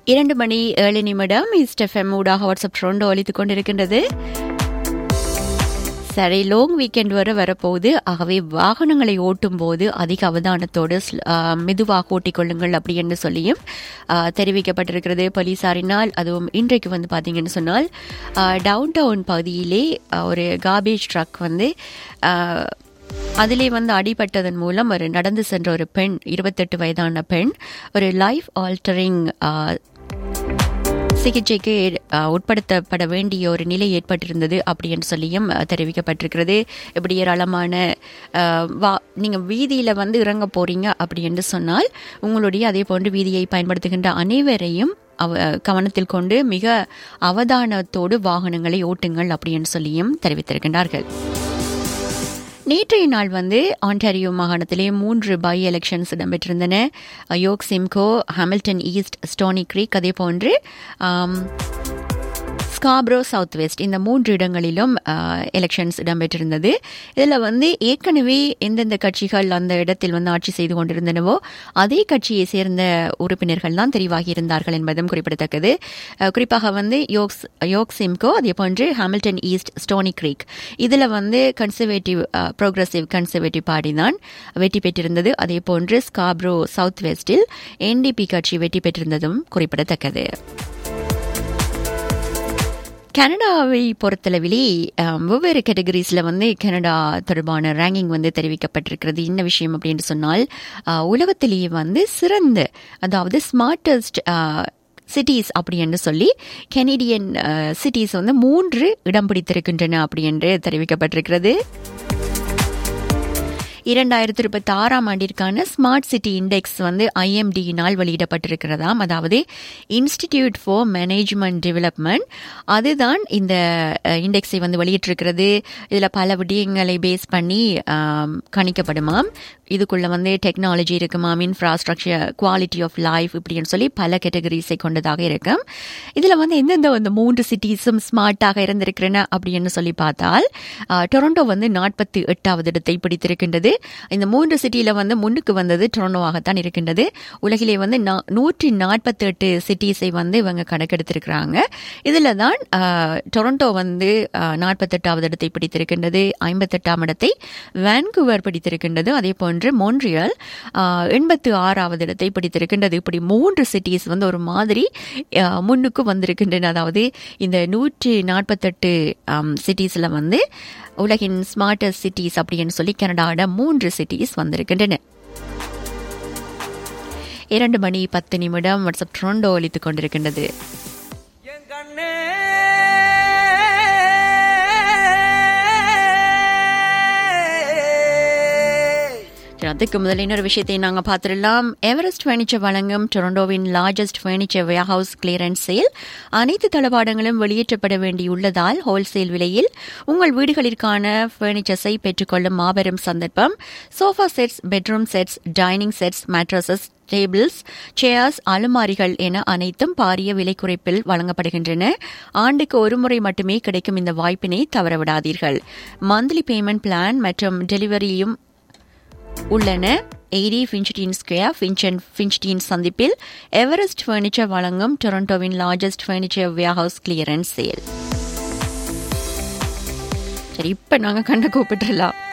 இரண்டு மணி ஏழு நிமிடம் ஈஸ்ட் எஃப்எம் ஊடாக வாட்ஸ்அப் ட்ரோண்டு ஒலித்துக் கொண்டிருக்கின்றது சரி லாங் வீக்கெண்ட் வர வரப்போகுது ஆகவே வாகனங்களை ஓட்டும் போது அதிக அவதானத்தோடு ஸ்ல- ஆ, மெதுவாக ஓட்டிக்கொள்ளுங்கள் அப்படி என்று சொல்லியும் ஆ, தெரிவிக்கப்பட்டிருக்கிறது போலீசாரினால் அதுவும் இன்றைக்கு வந்து பார்த்தீங்கன்னு சொன்னால் டவுன் டவுன் பகுதியிலே ஆ, ஒரு கார்பேஜ் ட்ரக் வந்து ஆ, அதிலே வந்து அடிபட்டதன் மூலம் ஒரு நடந்து சென்ற ஒரு பெண் இருபத்தெட்டு வயதான பெண் ஒரு லைஃப் ஆல்டரிங் சிகிச்சைக்கு அஹ், உட்படுத்தப்பட வேண்டிய ஒரு நிலை ஏற்பட்டிருந்தது அப்படி என்று சொல்லியும் அஹ், தெரிவிக்கப்பட்டிருக்கிறது இப்படி ஏராளமான அஹ், வா நீங்கள் வீதியில் வந்து இறங்க போறீங்க அப்படி என்று சொன்னால் உங்களுடைய அதே போன்று வீதியை பயன்படுத்துகின்ற அனைவரையும் அவ கவனத்தில் கொண்டு மிக அவதானத்தோடு வாகனங்களை ஓட்டுங்கள் அப்படி என்று சொல்லியும் தெரிவித்திருக்கின்றார்கள் நேற்றைய நாள் வந்து ஆன்டாரியோ மாகாணத்திலே மூன்று பை எலெக்ஷன்ஸ் இடம்பெற்றிருந்தன York Simcoe Hamilton East Stoney Creek அதே போன்று ஆம், ஸ்காப்ரோ சவுத் வெஸ்ட் இந்த மூன்று இடங்களிலும் எலெக்ஷன்ஸ் இடம்பெற்றிருந்தது இதில் வந்து ஏற்கனவே எந்தெந்த கட்சிகள் அந்த இடத்தில் வந்து ஆட்சி செய்து கொண்டிருந்தனவோ அதே கட்சியை சேர்ந்த உறுப்பினர்கள் தான் தெரிவாகி இருந்தார்கள் என்பதும் குறிப்பிடத்தக்கது அஹ், குறிப்பாக வந்து யோக்ஸ் யோக் சிம்கோ அதே போன்று ஹாமில்டன் ஈஸ்ட் ஸ்டோனி கிரீக் இதில் வந்து கன்சர்வேட்டிவ் ப்ரோக்ரஸிவ் கன்சர்வேட்டிவ் பார்ட்டி தான் வெற்றி பெற்றிருந்தது அதே போன்று ஸ்காப்ரோ சவுத் வெஸ்டில் என்டிபி கட்சி வெற்றி பெற்றிருந்ததும் குறிப்பிடத்தக்கது கனடாவை பொறுத்தளவிலே அஹ், வெவ்வேறு கேட்டகரிஸில் வந்து கனடா தொடர்பான ரேங்கிங் வந்து தெரிவிக்கப்பட்டிருக்கிறது என்ன விஷயம் அப்படின்னு சொன்னால் அஹ், உலகத்திலேயே வந்து சிறந்த அதாவது ஸ்மார்ட்டஸ்ட் சிட்டிஸ் அப்படி என்று சொல்லி கெனடியன் சிட்டிஸ் வந்து மூன்று இடம் பிடித்திருக்கின்றன அப்படி என்று தெரிவிக்கப்பட்டிருக்கிறது இரண்டாயிரத்தி இருபத்தி ஆறாம் ஆண்டிற்கான ஸ்மார்ட் சிட்டி இண்டெக்ஸ் வந்து ஐஎம்டியினால் வெளியிடப்பட்டிருக்கிறதாம் அதாவது இன்ஸ்டிடியூட் ஃபார் மேனேஜ்மெண்ட் டெவலப்மெண்ட் அதுதான் இந்த இண்டெக்ஸை வந்து வெளியிட்டிருக்கிறது இதில் பல விடயங்களை பேஸ் பண்ணி ஆம், கணிக்கப்படுமாம் இதுக்குள்ள வந்து டெக்னாலஜி இருக்குமாம் இன்ஃப்ராஸ்ட்ரக்சர் குவாலிட்டி ஆஃப் லைஃப் இப்படின்னு சொல்லி பல கேட்டகரிஸை கொண்டதாக இருக்கும் இதில் வந்து எந்தெந்த வந்து மூன்று சிட்டிஸும் ஸ்மார்ட்டாக இருந்திருக்கிறன அப்படின்னு சொல்லி பார்த்தால் ஆ, டொரண்டோ வந்து நாற்பத்தி எட்டாவது இடத்தை பிடித்திருக்கின்றது இந்த மூன்று சிட்டியில வந்து முன்னுக்கு வந்தது டொரண்டோவாகத்தான் இருக்கின்றது உலகிலே வந்து நா- நூற்றி நாற்பத்தி எட்டு சிட்டிஸை வந்து இவங்க கணக்கெடுத்திருக்கிறாங்க இதில் தான் ஆ, டொரண்டோ வந்து நாற்பத்தெட்டாவது இடத்தை பிடித்திருக்கின்றது ஐம்பத்தெட்டாம் இடத்தை வான்குவர் பிடித்திருக்கின்றது அதே போன்று மோன்ட்ரியல் எண்பத்து ஆறாவது இடத்தை பிடித்திருக்கின்றது இப்படி மூன்று சிட்டிஸ் வந்து ஒரு மாதிரி ஆ, முன்னுக்கு வந்திருக்கின்றன அதாவது இந்த நூற்றி நாற்பத்தெட்டு சிட்டிஸில் வந்து உலகின் ஸ்மார்ட்டஸ்ட் சிட்டிஸ் அப்படின்னு சொல்லி கனடாவோட மூன்று சிட்டிஸ் வந்திருக்கின்றன இரண்டு மணி பத்து நிமிடம் வாட்ஸ்அப் ட்ரோண்டோ ஒலித்துக் கொண்டிருக்கின்றது என் கண்ணே சரி, அதுக்கு முதல்ல இன்னொரு விஷயத்தை நாங்கள் பார்த்துடலாம் எவரெஸ்ட் ஃபர்னிச்சர் வழங்கும் டொரண்டோவின் largest furniture warehouse clearance sale அனைத்து தளபாடங்களும் வெளியேற்றப்பட வேண்டியுள்ளதால் ஹோல்சேல் விலையில் உங்கள் வீடுகளிற்கான ஃபர்னிச்சர்ஸை பெற்றுக்கொள்ளும் மாபெரும் சந்தர்ப்பம் sofa sets bedroom sets dining sets mattresses tables chairs அலுமாரிகள் என அனைத்தும் பாரிய விலை குறைப்பில் வழங்கப்படுகின்றன ஆண்டுக்கு ஒரு முறை மட்டுமே கிடைக்கும் இந்த வாய்ப்பினை தவறவிடாதீர்கள் மந்த்லி பேமெண்ட் பிளான் மற்றும் டெலிவரியும் உள்ளன எய்டி ஃபின்ச்டீன் ஸ்கொயர் ஃபின்ச்சன் ஃபின்ச்டீன் சந்திப்பில் எவரெஸ்ட் ஃபர்னிச்சர் வழங்கும் டொரண்டோவின் largest furniture warehouse clearance sale சரி இப்போ நாங்கள் கண்ணை கூப்பிட்டுலாம்